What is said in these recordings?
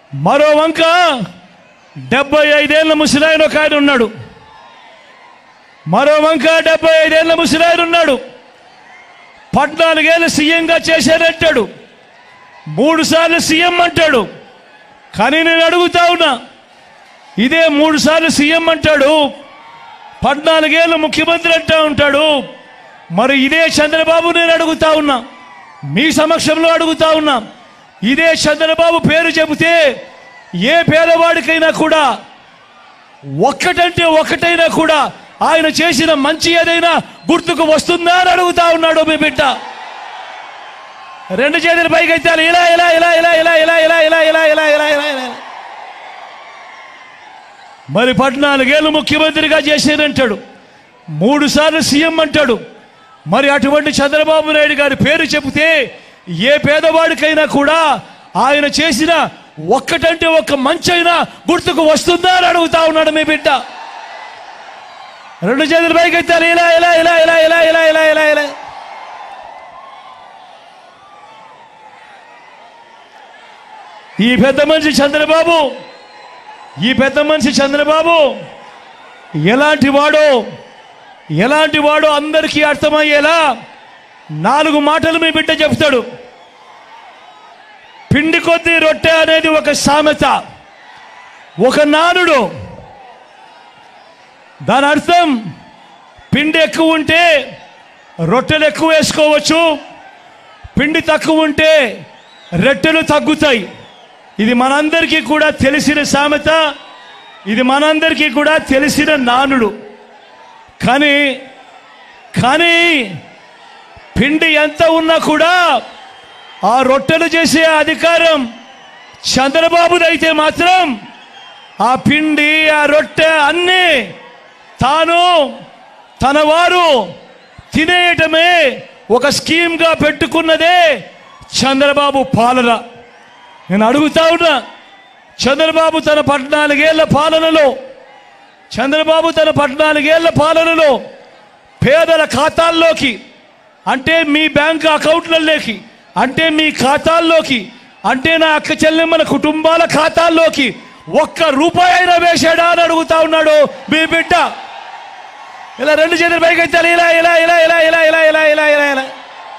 మరో వంక డెబ్బై ఐదేళ్ల ముసలాయన ఒక ఆయన ఉన్నాడు మరో వంక డెబ్బై ఐదేళ్ల ముసలాయన ఉన్నాడు పద్నాలుగేళ్ళు సీఎంగా చేశాడంటాడు మూడు సార్లు సీఎం అంటాడు కానీ నేను అడుగుతా ఉన్నా ఇదే మూడు సార్లు సీఎం అంటాడు పద్నాలుగేళ్ళు ముఖ్యమంత్రి అంటా ఉంటాడు మరి ఇదే చంద్రబాబు నేను అడుగుతా ఉన్నా మీ సమక్షంలో అడుగుతా ఉన్నా ఇదే చంద్రబాబు పేరు చెబితే ఏ పేదవాడికైనా కూడా ఒక్కటంటే ఒక్కటైనా కూడా ఆయన చేసిన మంచి ఏదైనా గుర్తుకు వస్తుందా అని అడుగుతా ఉన్నాడు మీ బిడ్డ రెండు చేతులు పైకి ఎత్తాలి ఇలా ఇలా ఇలా ఇలా ఇలా ఇలా ఇలా ఇలా ఇలా ఇలా ఇలా ఇలా ఇలా మరి పద్నాలుగేళ్ళు ముఖ్యమంత్రిగా చేసేదంటాడు మూడు సార్లు సీఎం అంటాడు మరి అటువంటి చంద్రబాబు నాయుడు గారి పేరు చెబితే ఏ పేదవాడికైనా కూడా ఆయన చేసిన ఒక్కటంటే ఒక్క మంచైనా గుర్తుకు వస్తుందా అని అడుగుతా ఉన్నాడు మీ బిడ్డ రెండు చేతులు పైకి ఎత్తాలి ఇలా ఇలా ఇలా ఇలా ఇలా ఇలా ఇలా ఇలా ఇలా ఈ పెద్ద మనిషి చంద్రబాబు ఈ పెద్ద మనిషి చంద్రబాబు ఎలాంటి వాడో ఎలాంటి వాడో అందరికీ అర్థమయ్యేలా నాలుగు మాటలు మీ బిడ్డ చెప్తాడు పిండి కొద్ది రొట్టె అనేది ఒక సామెత ఒక నానుడు దాని అర్థం పిండి ఎక్కువ ఉంటే రొట్టెలు ఎక్కువ వేసుకోవచ్చు పిండి తక్కువ ఉంటే రొట్టెలు తగ్గుతాయి ఇది మనందరికీ కూడా తెలిసిన సామెత ఇది మనందరికీ కూడా తెలిసిన నానుడు కానీ కానీ పిండి ఎంత ఉన్నా కూడా ఆ రొట్టెలు చేసే అధికారం చంద్రబాబుదైతే మాత్రం ఆ పిండి ఆ రొట్టె అన్నీ తాను తన వారు తినేయటమే ఒక స్కీమ్గా పెట్టుకున్నదే చంద్రబాబు పాలన నేను అడుగుతా ఉన్నా చంద్రబాబు తన పద్నాలుగేళ్ల పాలనలో చంద్రబాబు తన పద్నాలుగేళ్ల పాలనలో పేదల ఖాతాల్లోకి అంటే మీ బ్యాంక్ అకౌంట్లలోకి అంటే మీ ఖాతాల్లోకి అంటే నా అక్క చెల్లెమ్మల కుటుంబాల ఖాతాల్లోకి ఒక్క రూపాయి అయినా వేశాడా అని అడుగుతా ఉన్నాడు మీ బిడ్డ ఇలా రెండు చేతులు పైకి ఎత్తాలి ఇలా ఇలా ఇలా ఇలా ఇలా ఇలా ఇలా ఇలా ఇలా ఇలా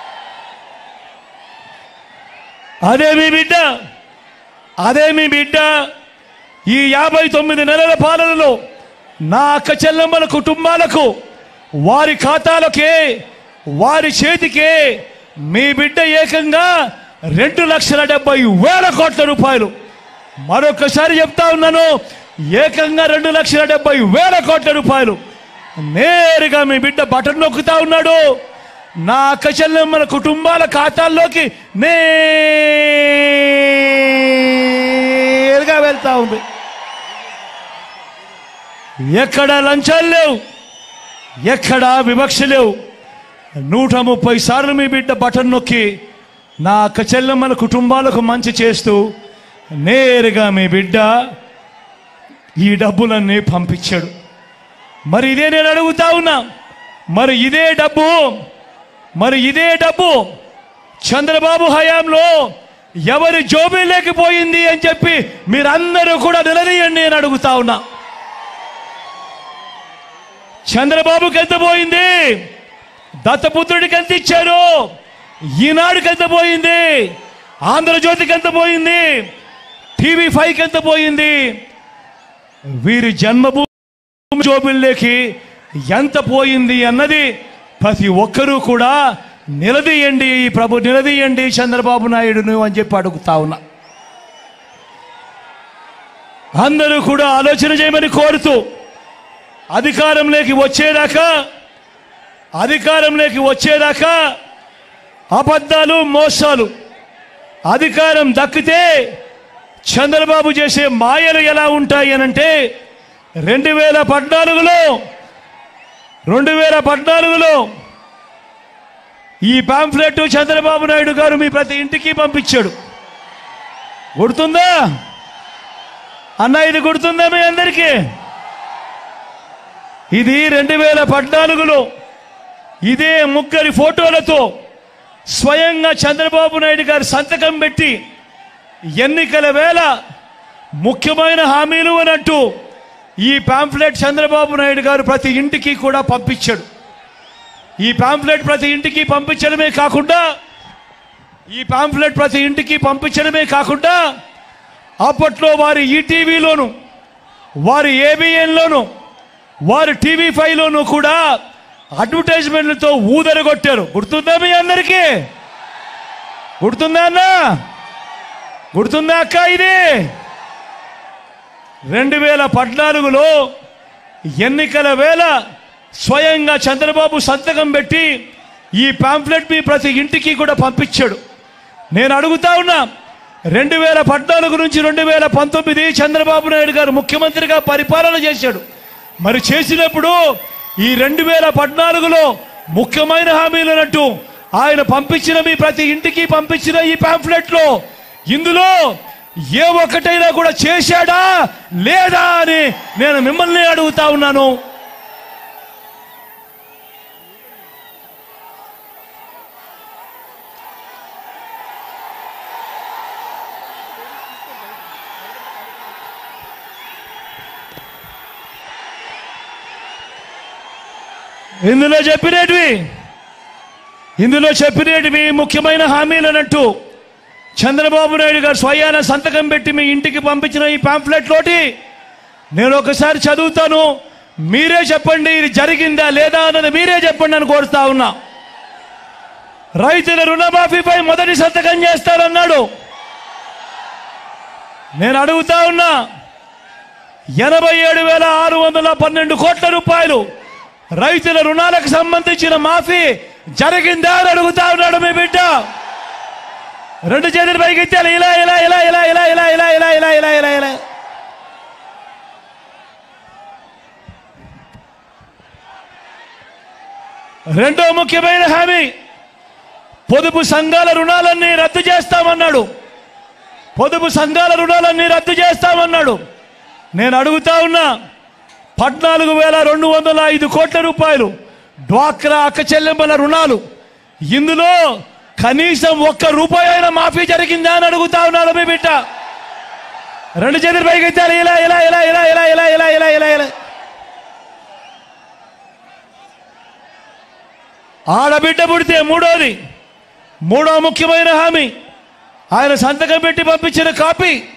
అదే మీ బిడ్డ అదే మీ బిడ్డ ఈ యాభై తొమ్మిది నెలల పాలనలో నా అక్క చెల్లెమ్మల కుటుంబాలకు వారి ఖాతాలకే వారి చేతికే మీ బిడ్డ ఏకంగా రెండు లక్షల డెబ్బై వేల కోట్ల రూపాయలు మరొకసారి చెప్తా ఉన్నాను ఏకంగా రెండు లక్షల డెబ్బై వేల కోట్ల రూపాయలు నేరుగా మీ బిడ్డ బటన్ నొక్కుతా ఉన్నాడు నా అక్క చెల్లెమ్మల కుటుంబాల ఖాతాల్లోకి నేరుగా వెళ్తా ఉంది ఎక్కడ లంచాలు లేవు ఎక్కడ వివక్ష లేవు నూట ముప్పై సార్లు మీ బిడ్డ బటన్ నొక్కి నా అక్క చెల్లెమ్మల కుటుంబాలకు మంచి చేస్తూ నేరుగా మీ బిడ్డ ఈ డబ్బులన్నీ పంపించాడు మరి ఇదే నేను అడుగుతా ఉన్నా మరి ఇదే డబ్బు మరి ఇదే డబ్బు చంద్రబాబు హయాంలో ఎవరి జోబీ లేకపోయింది అని చెప్పి మీరందరూ కూడా నిలదీయండి అని అడుగుతా ఉన్నా చంద్రబాబుకి ఎంత పోయింది దత్తపుత్రుడికి ఎంత ఇచ్చారు ఈనాడుకి ఎంత పోయింది ఆంధ్రజ్యోతికి ఎంత పోయింది టీవీ ఫైవ్కి ఎంత పోయింది వీరి జన్మభూమి జోబుల్లోకి ఎంత పోయింది అన్నది ప్రతి ఒక్కరూ కూడా నిలదీయండి ఈ ప్రభు నిలదీయండి చంద్రబాబు నాయుడును అని చెప్పి అడుగుతా ఉన్నా అందరూ కూడా ఆలోచన చేయమని కోరుతూ అధికారంలోకి వచ్చేదాకా అధికారంలోకి వచ్చేదాకా అబద్ధాలు మోసాలు అధికారం దక్కితే చంద్రబాబు చేసే మాయలు ఎలా ఉంటాయి అనంటే రెండు వేల పద్నాలుగులో రెండు వేల పద్నాలుగులో ఈ పాంఫ్లెట్ చంద్రబాబు నాయుడు గారు మీ ప్రతి ఇంటికి పంపించాడు గుర్తుందా అన్న ఇది గుర్తుందా మీ అందరికీ ఇది రెండు వేల పద్నాలుగులో ఇదే ముగ్గురి ఫోటోలతో స్వయంగా చంద్రబాబు నాయుడు గారు సంతకం పెట్టి ఎన్నికల వేళ ముఖ్యమైన హామీలు అని అంటూ ఈ పాంఫ్లెట్ చంద్రబాబు నాయుడు గారు ప్రతి ఇంటికి కూడా పంపించాడు ఈ పాంఫ్లెట్ ప్రతి ఇంటికి పంపించడమే కాకుండా ఈ పాంఫ్లెట్ ప్రతి ఇంటికి పంపించడమే కాకుండా అప్పట్లో వారి ఈటీవీలోను వారి ఏబిఎన్లోను వారి టీవీ ఫైవ్లోను కూడా అడ్వర్టైజ్మెంట్లతో ఊదరగొట్టారు గుర్తుందా మీ అందరికీ గుర్తుందా అన్న గుర్తుందా అక్క ఇది రెండు వేల పద్నాలుగులో ఎన్నికల వేళ స్వయంగా చంద్రబాబు సంతకం పెట్టి ఈ పాంఫ్లెట్ మీ ప్రతి ఇంటికి కూడా పంపించాడు నేను అడుగుతా ఉన్నా రెండు వేల పద్నాలుగు నుంచి రెండు వేల పంతొమ్మిది చంద్రబాబు నాయుడు గారు ముఖ్యమంత్రిగా పరిపాలన చేశాడు మరి చేసినప్పుడు ఈ రెండు వేల పద్నాలుగులో ముఖ్యమైన హామీలు అన్నట్టు ఆయన పంపించిన మీ ప్రతి ఇంటికి పంపించిన ఈ పాంఫ్లెట్లో ఇందులో ఏ ఒక్కటైనా కూడా చేశాడా లేదా అని నేను మిమ్మల్ని అడుగుతా ఉన్నాను ఇందులో చెప్పినటివి ఇందులో చెప్పినటివి ముఖ్యమైన హామీలు అన్నట్టు చంద్రబాబు నాయుడు గారు స్వయాన సంతకం పెట్టి మీ ఇంటికి పంపించిన ఈ పాంఫ్లెట్ లోటి నేను ఒకసారి చదువుతాను మీరే చెప్పండి ఇది జరిగిందా లేదా అన్నది మీరే చెప్పండి అని కోరుతా ఉన్నా రైతుల రుణమాఫీపై మొదటి సంతకం చేస్తారన్నాడు నేను అడుగుతా ఉన్నా ఎనభై ఏడు వేల ఆరు వందల పన్నెండు కోట్ల రూపాయలు రైతుల రుణాలకు సంబంధించిన మాఫీ జరిగిందా అని అడుగుతా ఉన్నాడు మీ బిడ్డ రెండు చేతులు పైకి ఎత్తాలి ఇలా ఇలా ఇలా ఇలా ఇలా ఇలా ఇలా ఇలా ఇలా ఇలా ఇలా ఇలా రెండో ముఖ్యమైన హామీ పొదుపు సంఘాల రుణాలన్నీ రద్దు చేస్తామన్నాడు పొదుపు సంఘాల రుణాలన్నీ రద్దు చేస్తామన్నాడు నేను అడుగుతా ఉన్నా పద్నాలుగు వేల రెండు వందల ఐదు కోట్ల రూపాయలు డ్వాక్రా అక్క చెల్లెమ్మల రుణాలు ఇందులో కనీసం ఒక్క రూపాయి అయినా మాఫీ జరిగిందా అని అడుగుతా ఉన్నాడు మీ బిడ్డ రెండు చేతులు పైకి ఎత్తాలి ఇలా ఇలా ఇలా ఇలా ఇలా ఇలా ఇలా ఇలా ఇలా ఇలా ఆడబిడ్డ పుడితే మూడోది మూడో ముఖ్యమైన హామీ ఆయన సంతకం పెట్టి పంపించిన కాపీ